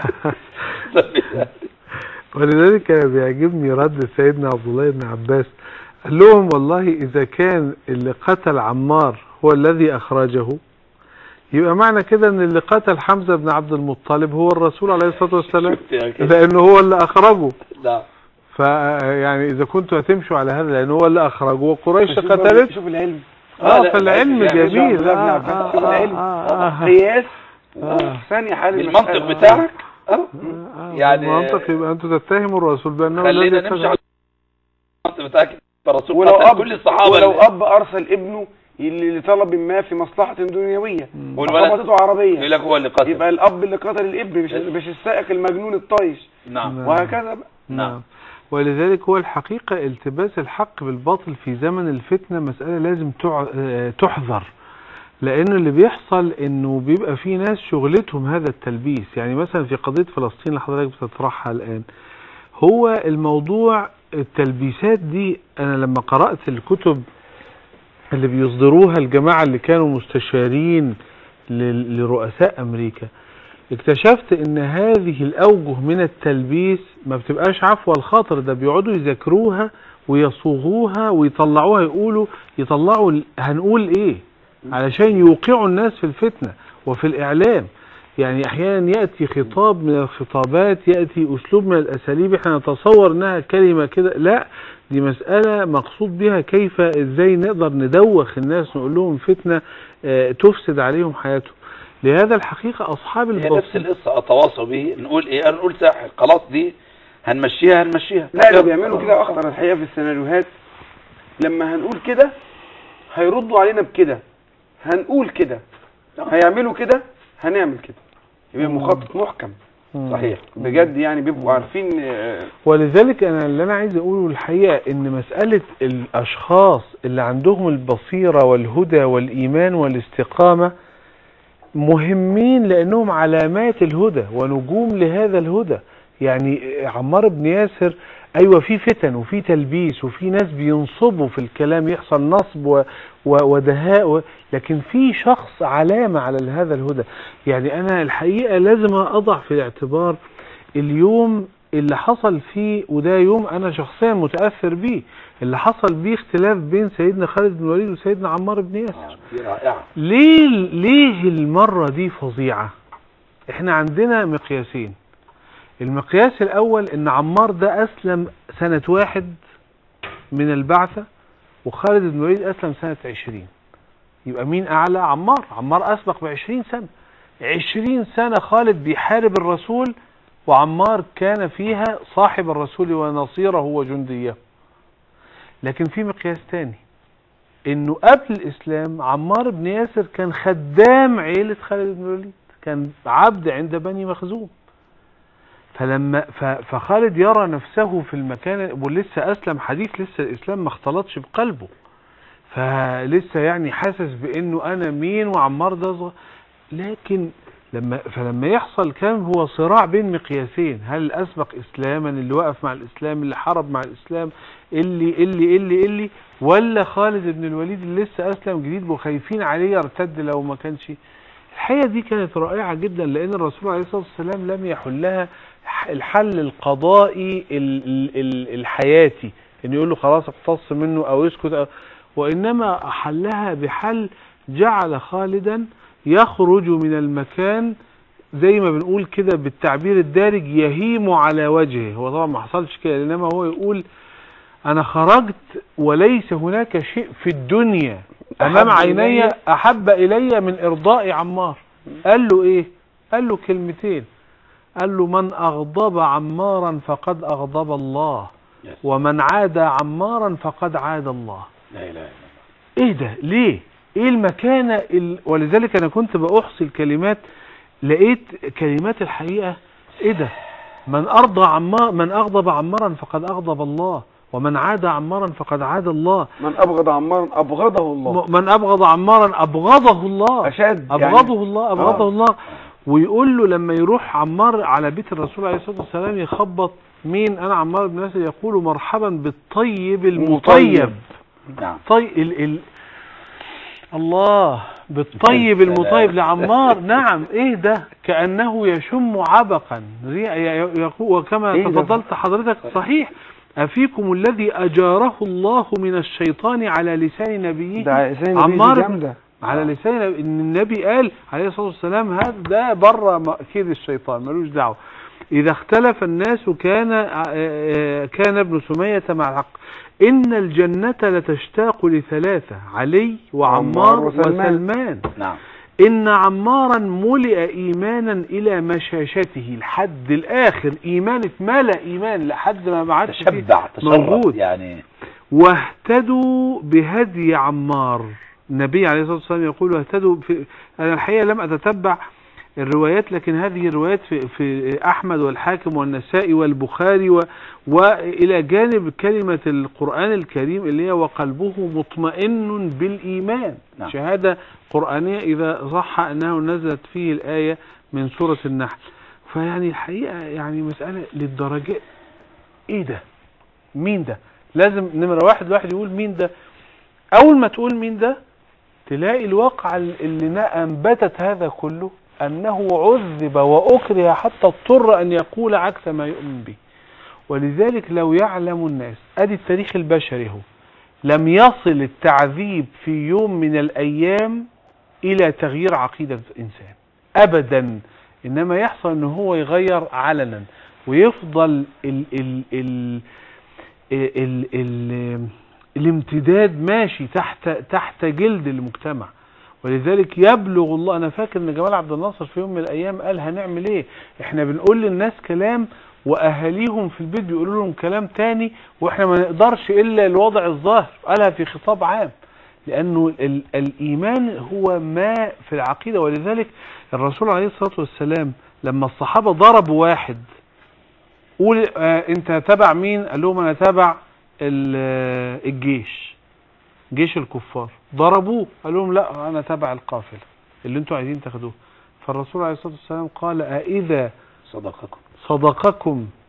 ولذلك كان بيعجبني رد سيدنا عبد الله بن عباس قال لهم والله إذا كان اللي قتل عمار هو الذي أخرجه يبقى معنى كده ان اللي قتل حمزة بن عبد المطلب هو الرسول عليه الصلاة والسلام شفت يا كده؟ لأنه هو اللي أخرجه لا فيعني إذا كنتوا هتمشوا على هذا لأنه هو اللي أخرجه وقريش شوف قتلت شوف العلم اه لا، فالعلم لا، جميل شوف ابن آه، عباس، آه، شوف آه، العلم. آه، آه. قياس آه. ثانية حال بالمنطق المسألة. بتاعك اه آه، يعني- المنطق يبقى انتوا تتهموا الرسول بأنه خلينا الذي نمشي فعل. على المنطق بتاعك الرسول ولو قتل أب كل الصحابة ولو اللي- أب أرسل ابنه اللي لطلب ما في مصلحة دنيوية والولد خبطته عربية يقول لك هو اللي قتل يبقى الأب اللي قتل الابن مش مش السائق المجنون الطايش نعم وهكذا بقى نعم ولذلك هو الحقيقة التباس الحق بالباطل في زمن الفتنة مسألة لازم تع- آه، تحذر لأنه اللي بيحصل إنه بيبقى في ناس شغلتهم هذا التلبيس يعني مثلا في قضية فلسطين اللي حضرتك بتطرحها الآن هو الموضوع التلبيسات دي أنا لما قرأت الكتب اللي بيصدروها الجماعة اللي كانوا مستشارين لل- لرؤساء أمريكا اكتشفت ان هذه الاوجه من التلبيس ما بتبقاش عفو الخاطر ده بيقعدوا يذاكروها ويصوغوها ويطلعوها يقولوا يطلعوا ال- هنقول ايه علشان يوقعوا الناس في الفتنة وفي الاعلام يعني احيانا يأتي خطاب من الخطابات يأتي اسلوب من الاساليب احنا نتصور انها كلمة كده لا دي مسألة مقصود بها كيف ازاي نقدر ندوخ الناس نقول لهم فتنة آه، تفسد عليهم حياتهم لهذا الحقيقة أصحاب هي نفس البصير القصة أتواصوا به نقول إيه نقول ساحر خلاص دي هنمشيها هنمشيها لا ده بيعملوا كده اخطر الحقيقه في السيناريوهات لما هنقول كده هيردوا علينا بكده هنقول كده هيعملوا كده هنعمل كده يبقى مخطط محكم صحيح بجد يعني بيبقوا عارفين آه، ولذلك أنا اللي أنا عايز أقوله الحقيقة إن مسألة الأشخاص اللي عندهم البصيرة والهدى والإيمان والاستقامة مهمين لأنهم علامات الهدى ونجوم لهذا الهدى يعني عمار بن ياسر ايوه في فتن وفي تلبيس وفي ناس بينصبوا في الكلام يحصل نصب و و ودهاء و لكن في شخص علامة على هذا الهدى يعني انا الحقيقة لازم اضع في الاعتبار اليوم اللي حصل فيه وده يوم انا شخصيا متأثر بيه اللي حصل بيه اختلاف بين سيدنا خالد بن الوليد وسيدنا عمار بن ياسر دي رائعة ليه ليه المرة دي فظيعة احنا عندنا مقياسين المقياس الاول ان عمار ده اسلم سنة واحد من البعثة وخالد بن الوليد اسلم سنة عشرين يبقى مين اعلى عمار عمار اسبق بعشرين سنة عشرين سنة خالد بيحارب الرسول وعمار كان فيها صاحب الرسول ونصيره وجنديه لكن في مقياس تاني انه قبل الاسلام عمار بن ياسر كان خدام عيلة خالد بن الوليد كان عبد عند بني مخزوم فلما ف- فخالد يرى نفسه في المكان ولسه اسلم حديث لسه الاسلام ما اختلطش بقلبه فلسه يعني حاسس بانه انا مين وعمار ده صغ- لكن لما فلما يحصل كان هو صراع بين مقياسين هل الاسبق اسلاما اللي وقف مع الاسلام اللي حارب مع الاسلام اللي اللي اللي اللي ولا خالد بن الوليد اللي لسه اسلم جديد وخايفين عليه يرتد لو ما كانش الحقيقه دي كانت رائعه جدا لان الرسول عليه الصلاه والسلام لم يحلها ح- الحل القضائي ال- ال- ال- الحياتي ان يقول له خلاص اقتص منه او يسكت أو وانما حلها بحل جعل خالدا يخرج من المكان زي ما بنقول كده بالتعبير الدارج يهيم على وجهه هو طبعا ما حصلش كده انما هو يقول انا خرجت وليس هناك شيء في الدنيا امام أحب عيني إلي- احب الي من ارضاء عمار قال له ايه قال له كلمتين قال له من اغضب عمارا فقد اغضب الله يس. ومن عاد عمارا فقد عاد الله لا اله الا الله ايه ده ليه ايه المكانة ال... ولذلك انا كنت باحصي الكلمات لقيت كلمات الحقيقة ايه ده من ارضى عمار من اغضب عمارا فقد اغضب الله ومن عاد عمارا فقد عاد الله من ابغض عمارا ابغضه الله م- من ابغض عمارا ابغضه الله اشد ابغضه الله ابغضه آه. الله ويقول له لما يروح عمار على بيت الرسول عليه الصلاه والسلام يخبط مين انا عمار بن ياسر يقول مرحبا بالطيب المطيب المطيب. نعم طيب ال ال الله بالطيب السلام. المطيب لعمار نعم ايه ده كأنه يشم عبقا ري- ي- ي- يقول وكما إيه ده؟ تفضلت حضرتك صحيح أفيكم الذي أجاره الله من الشيطان على لسان نبيه ده سين عمار بن- جامده على لسان نبي- ان النبي قال عليه الصلاه والسلام هذا ده بره مأكيد الشيطان ملوش دعوه اذا اختلف الناس كان آه، آه، كان ابن سميه مع الحق ان الجنه لتشتاق لثلاثه علي وعمار عمار وسلمان. وسلمان نعم ان عمارا ملئ ايمانا الى مشاشته لحد الاخر ايمان اتملى ايمان لحد ما ما عادش فيه تشبع تشرب موجود. يعني واهتدوا بهدي عمار النبي عليه الصلاة والسلام يقول واهتدوا في أنا الحقيقة لم أتتبع الروايات لكن هذه الروايات في, في أحمد والحاكم والنسائي والبخاري و وإلى جانب كلمة القرآن الكريم اللي هي وقلبه مطمئن بالإيمان نعم. شهادة قرآنية إذا صح أنه نزلت فيه الآية من سورة النحل فيعني الحقيقة يعني مسألة للدرجة إيه ده مين ده لازم نمرة واحد الواحد يقول مين ده اول ما تقول مين ده تلاقي الواقع اللي نا- انبتت هذا كله انه عذب واكره حتى اضطر ان يقول عكس ما يؤمن به ولذلك لو يعلم الناس ادي التاريخ البشري هو لم يصل التعذيب في يوم من الايام الى تغيير عقيدة الانسان ابدا انما يحصل ان هو يغير علنا ويفضل ال ال ال ال ال الامتداد ماشي تحت تحت جلد المجتمع ولذلك يبلغ الله انا فاكر ان جمال عبد الناصر في يوم من الايام قال هنعمل ايه احنا بنقول للناس كلام واهاليهم في البيت بيقولوا لهم كلام تاني واحنا ما نقدرش الا الوضع الظاهر قالها في خطاب عام لانه ال الايمان هو ما في العقيده ولذلك الرسول عليه الصلاه والسلام لما الصحابه ضربوا واحد قول آه انت تبع مين قال لهم انا تبع ال- آه، الجيش جيش الكفار ضربوه قال لهم لا انا تبع القافله اللي انتوا عايزين تاخدوه فالرسول عليه الصلاه والسلام قال أإذا صدقكم صدقكم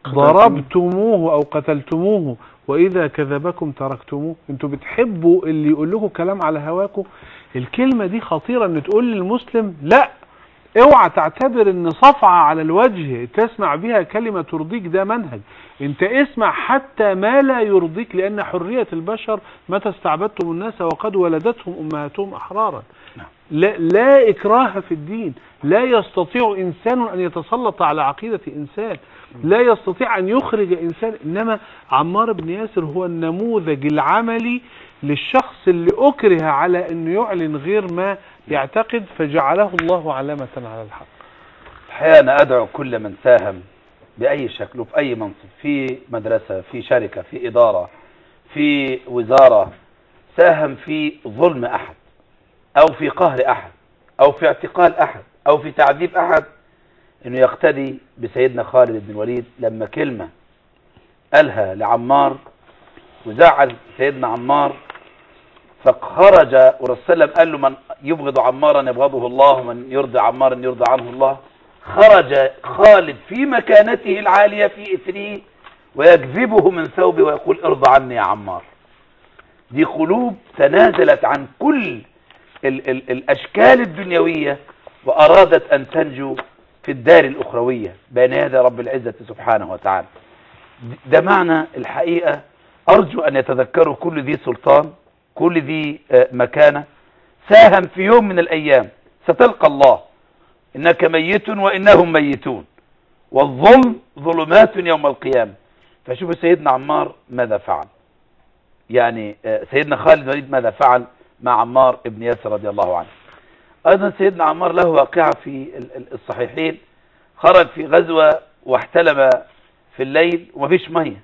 ضربتموه او قتلتموه واذا كذبكم تركتموه انتوا بتحبوا اللي يقول لكم كلام على هواكم الكلمة دي خطيرة ان تقول للمسلم لا اوعى تعتبر ان صفعة على الوجه تسمع بها كلمة ترضيك ده منهج انت اسمع حتى ما لا يرضيك لان حرية البشر متى استعبدتم الناس وقد ولدتهم امهاتهم احرارا نعم. لا, لا اكراه في الدين لا يستطيع انسان ان يتسلط على عقيدة انسان لا يستطيع ان يخرج انسان انما عمار بن ياسر هو النموذج العملي للشخص اللي اكره على انه يعلن غير ما يعتقد فجعله الله علامة على الحق الحقيقة أنا أدعو كل من ساهم بأي شكل وفي أي منصب في مدرسة في شركة في إدارة في وزارة ساهم في ظلم أحد أو في قهر أحد أو في اعتقال أحد أو في تعذيب أحد إنه يقتدي بسيدنا خالد بن الوليد لما كلمة قالها لعمار وزعل سيدنا عمار فخرج ورسول الله قال له من يبغض عمارا يبغضه الله ومن يرضي عمارا يرضى عنه الله خرج خالد في مكانته العالية في إثره ويجذبه من ثوبه ويقول ارضى عني يا عمار دي قلوب تنازلت عن كل ال ال الأشكال الدنيوية وأرادت أن تنجو في الدار الأخروية بين يدي رب العزة سبحانه وتعالى ده معنى الحقيقة أرجو أن يتذكروا كل ذي سلطان كل ذي آه، مكانة ساهم في يوم من الأيام ستلقى الله إنك ميت وإنهم ميتون والظلم ظلمات يوم القيامة فشوفوا سيدنا عمار ماذا فعل يعني آه، سيدنا خالد بن الوليد ماذا فعل مع عمار ابن ياسر رضي الله عنه أيضا سيدنا عمار له واقعة في ال- ال- الصحيحين خرج في غزوة واحتلم في الليل ومفيش مية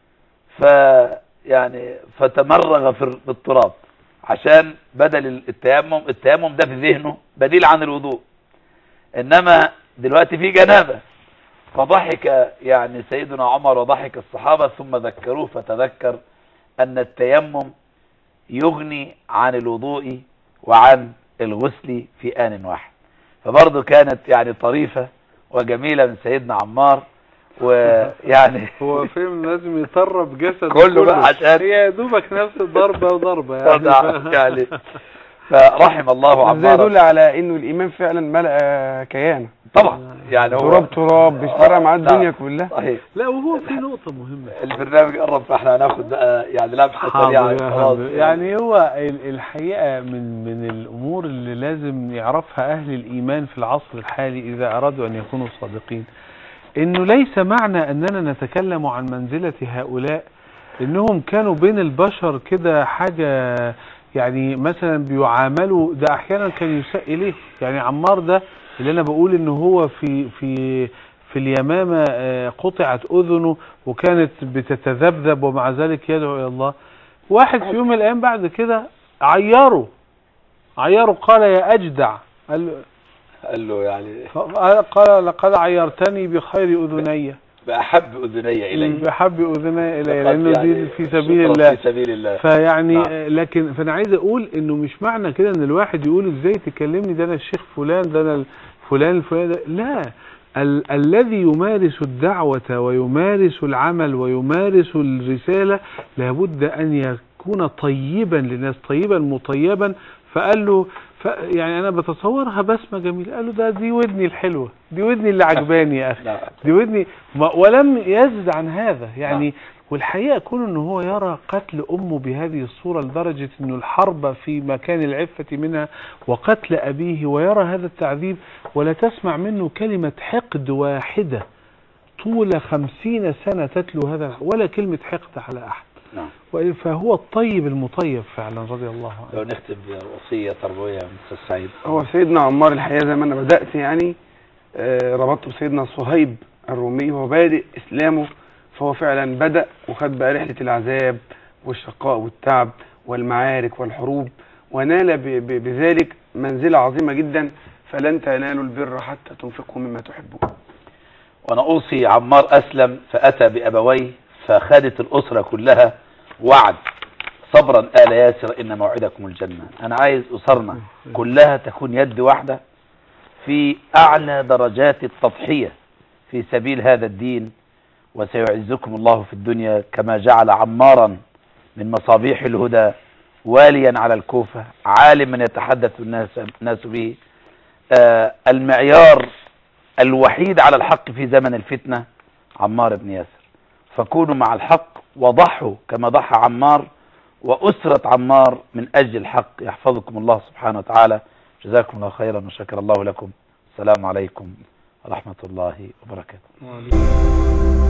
ف يعني فتمرغ في ال- في التراب عشان بدل التيمم التيمم ده في ذهنه بديل عن الوضوء انما دلوقتي في جنابه فضحك يعني سيدنا عمر وضحك الصحابه ثم ذكروه فتذكر ان التيمم يغني عن الوضوء وعن الغسل في آن واحد فبرضه كانت يعني طريفة وجميلة من سيدنا عمار ويعني هو فيلم لازم يطرب جسد كله بقى عشان- هي يا دوبك نفس ضربة وضربة يعني وضع- يعني فرحم الله ده عمار يدل على انه الايمان فعلا ملأ كيان طبعا يعني هو تراب تراب مش فارقه معاه نعم. الدنيا كلها صحيح لا وهو في نقطة مهمة البرنامج قرب فاحنا هناخد بقى يعني لمحة سريعة حاضر يا خلاص حبيبي. يعني هو ال- الحقيقة من من الأمور اللي لازم يعرفها أهل الإيمان في العصر الحالي إذا أرادوا أن يكونوا صادقين إنه ليس معنى أننا نتكلم عن منزلة هؤلاء إنهم كانوا بين البشر كده حاجة يعني مثلا بيعاملوا ده أحيانا كان يساء إليه يعني عمار ده اللي أنا بقول إنه هو في في في اليمامة آه، قطعت أذنه وكانت بتتذبذب ومع ذلك يدعو إلى الله واحد في يوم من الأيام بعد كده عيره عيره قال يا أجدع قال له- قال له يعني قال لقد عيرتني بخير أذني بأحب أذني إلي بحب أذني إلي لقد لأنه يعني دي في سبيل شكراً الله في سبيل الله فيعني نعم. آه، لكن فانا عايز اقول انه مش معنى كده ان الواحد يقول ازاي تكلمني ده انا الشيخ فلان ده انا فلان الفلان ده لا ال الذي يمارس الدعوة ويمارس العمل ويمارس الرسالة لابد ان يكون طيبا للناس طيبا مطيبا فقال له ف يعني انا بتصورها بسمة جميلة قال له ده دي ودني الحلوة دي ودني اللي عجباني يا اخي نعم. دي ودني ما- ولم يزد عن هذا يعني والحقيقة كون ان هو يرى قتل امه بهذه الصورة لدرجة انه الحرب في مكان العفة منها وقتل ابيه ويرى هذا التعذيب ولا تسمع منه كلمة حقد واحدة طول خمسين سنة تتلو هذا ولا كلمة حقد على احد نعم وإن- فهو الطيب المطيب فعلا رضي الله لو عنه نختم بوصية تربوية من أستاذ سعيد هو سيدنا عمار الحقيقه زي ما انا بدات يعني آه، ربطته بسيدنا صهيب الرومي وهو بادئ اسلامه فهو فعلا بدا وخد بقى رحله العذاب والشقاء والتعب والمعارك والحروب ونال ب- ب- بذلك منزله عظيمه جدا فلن تنالوا البر حتى تنفقوا مما تحبون وأنا أوصي عمار أسلم فأتى بأبويه فخدت الأسرة كلها وعد صبرا آل ياسر إن موعدكم الجنة أنا عايز أسرنا كلها تكون يد واحدة في أعلى درجات التضحية في سبيل هذا الدين وسيعزكم الله في الدنيا كما جعل عمارا من مصابيح الهدى واليا على الكوفة عالما يتحدث الناس, الناس به آه المعيار الوحيد على الحق في زمن الفتنة عمار بن ياسر فكونوا مع الحق وضحوا كما ضحى عمار وأسرة عمار من أجل الحق يحفظكم الله سبحانه وتعالى جزاكم الله خيرا وشكر الله لكم السلام عليكم ورحمة الله وبركاته وعليكم